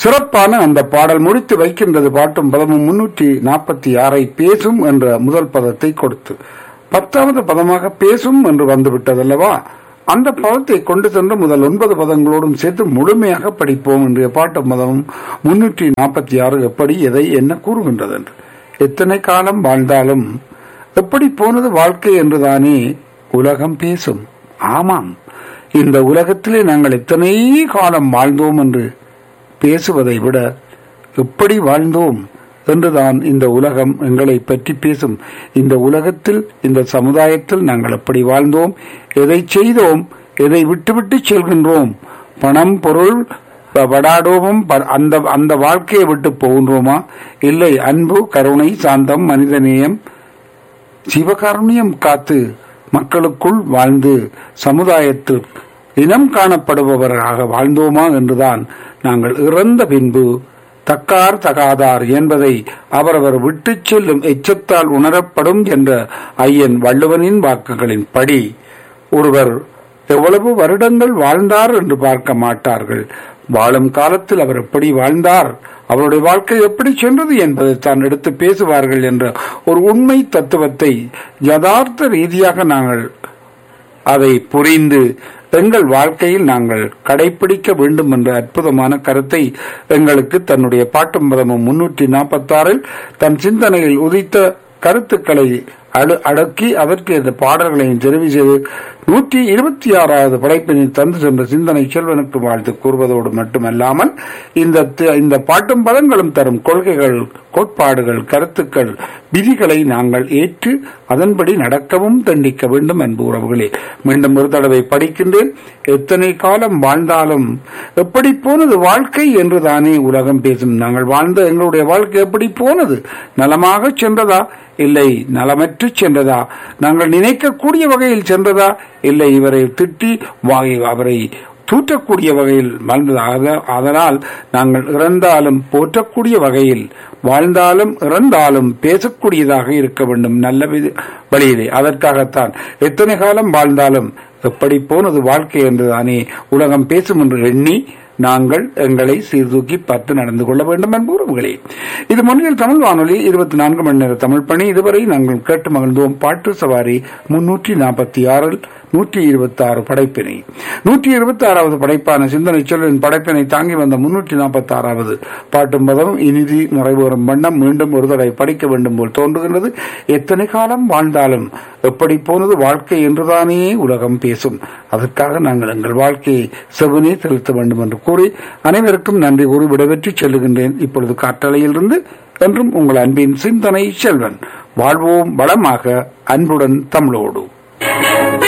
சிறப்பான அந்த பாடல் முடித்து வைக்கின்றது பாட்டும் பதமும் முன்னூற்றி நாற்பத்தி ஆறை பேசும் என்ற முதல் பதத்தை கொடுத்து பத்தாவது பதமாக பேசும் என்று வந்துவிட்டதல்லவா அந்த பதத்தை கொண்டு சென்று முதல் ஒன்பது பதங்களோடும் சேர்த்து முழுமையாக படிப்போம் என்ற பாட்டும் பதமும் முன்னூற்றி நாற்பத்தி ஆறு எப்படி எதை என்ன கூறுகின்றது என்று எத்தனை காலம் வாழ்ந்தாலும் எப்படி போனது வாழ்க்கை என்றுதானே உலகம் பேசும் ஆமாம் இந்த உலகத்திலே நாங்கள் எத்தனை காலம் வாழ்ந்தோம் என்று பேசுவதை விட எப்படி வாழ்ந்தோம் என்றுதான் இந்த உலகம் எங்களை பற்றி பேசும் இந்த உலகத்தில் இந்த சமுதாயத்தில் நாங்கள் எப்படி வாழ்ந்தோம் எதை செய்தோம் எதை விட்டுவிட்டு செல்கின்றோம் பணம் பொருள் படாடோமும் ப- அந்த அந்த வாழ்க்கையை விட்டு போகின்றோமா இல்லை அன்பு கருணை சாந்தம் மனிதநேயம் சிவகாருண்யம் காத்து மக்களுக்குள் வாழ்ந்து சமுதாயத்தில் இனம் காணப்படுபவராக வாழ்ந்தோமா என்றுதான் நாங்கள் இறந்த பின்பு தக்கார் தகாதார் என்பதை அவரவர் விட்டுச் செல்லும் எச்சத்தால் உணரப்படும் என்ற ஐயன் வள்ளுவனின் வாக்குகளின் படி ஒருவர் எவ்வளவு வருடங்கள் வாழ்ந்தார் என்று பார்க்க மாட்டார்கள் வாழும் காலத்தில் அவர் எப்படி வாழ்ந்தார் அவருடைய வாழ்க்கை எப்படி சென்றது என்பதை தான் எடுத்து பேசுவார்கள் என்ற ஒரு உண்மை தத்துவத்தை யதார்த்த ரீதியாக நாங்கள் அதை புரிந்து எங்கள் வாழ்க்கையில் நாங்கள் கடைபிடிக்க வேண்டும் என்ற அற்புதமான கருத்தை எங்களுக்கு தன்னுடைய பாட்டும் பதமும் முன்னூற்றி நாற்பத்தாறில் தன் சிந்தனையில் உதித்த கருத்துக்களை அடு- அடக்கி அதற்கு இந்த பாடல்களையும் தெரிவு செய்து நூற்றி இருபத்தி ஆறாவது படைப்பினை தந்து சென்ற சிந்தனை செல்வனுக்கு வாழ்த்து கூறுவதோடு மட்டுமல்லாமல் இந்த தி- இந்த பாட்டும் பதங்களும் தரும் கொள்கைகள் கோட்பாடுகள் கருத்துக்கள் விதிகளை நாங்கள் ஏற்று அதன்படி நடக்கவும் தண்டிக்க வேண்டும் அன்பு உறவுகளே மீண்டும் ஒரு தடவை படிக்கின்றேன் எத்தனை காலம் வாழ்ந்தாலும் எப்படி போனது வாழ்க்கை என்று தானே உலகம் பேசும் நாங்கள் வாழ்ந்த எங்களுடைய வாழ்க்கை எப்படி போனது நலமாக சென்றதா இல்லை நலமற்று சென்றதா நாங்கள் நினைக்கக்கூடிய வகையில் சென்றதா இல்லை இவரை திட்டி வாங்கி அவரை தூற்றக்கூடிய வகையில் வாழ்ந்ததாக அதனால் நாங்கள் இறந்தாலும் போற்றக்கூடிய வகையில் வாழ்ந்தாலும் இறந்தாலும் பேசக்கூடியதாக இருக்க வேண்டும் நல்ல வித- வழியிலே அதற்காகத்தான் எத்தனை காலம் வாழ்ந்தாலும் எப்படி போனது வாழ்க்கை என்றுதானே உலகம் பேசும் என்று எண்ணி நாங்கள் எங்களை சீர்தூக்கி பார்த்து நடந்து கொள்ள வேண்டும் என்ப உறவுகளே இது முன்னில் தமிழ் வானொலி இருபத்தி நான்கு மணி நேர தமிழ் பணி இதுவரை நாங்கள் கேட்டு மகிழ்ந்தோம் பாட்டு சவாரி முன்னூற்றி நாற்பத்தி ஆறில் நூற்றி இருபத்தி ஆறு படைப்பினை நூற்றி இருபத்தி ஆறாவது படைப்பான சிந்தனை சொல்லின் படைப்பினை தாங்கி வந்த முன்னூற்றி நாற்பத்தி ஆறாவது பாட்டும் பதம் இனிதி நிறைவேறும் வண்ணம் மீண்டும் ஒரு தடவை படிக்க வேண்டும் போல் தோன்றுகின்றது எத்தனை காலம் வாழ்ந்தாலும் எப்படி போனது வாழ்க்கை என்றுதானே உலகம் பேசும் அதற்காக நாங்கள் எங்கள் வாழ்க்கையை செவனே செலுத்த வேண்டும் என்று கூறி அனைவருக்கும் நன்றி கூறி விடைபெற்று செல்லுகின்றேன் இப்பொழுது காற்றலையிலிருந்து என்றும் உங்கள் அன்பின் சிந்தனை செல்வன் வாழ்வோம் வளமாக அன்புடன் தமிழோடு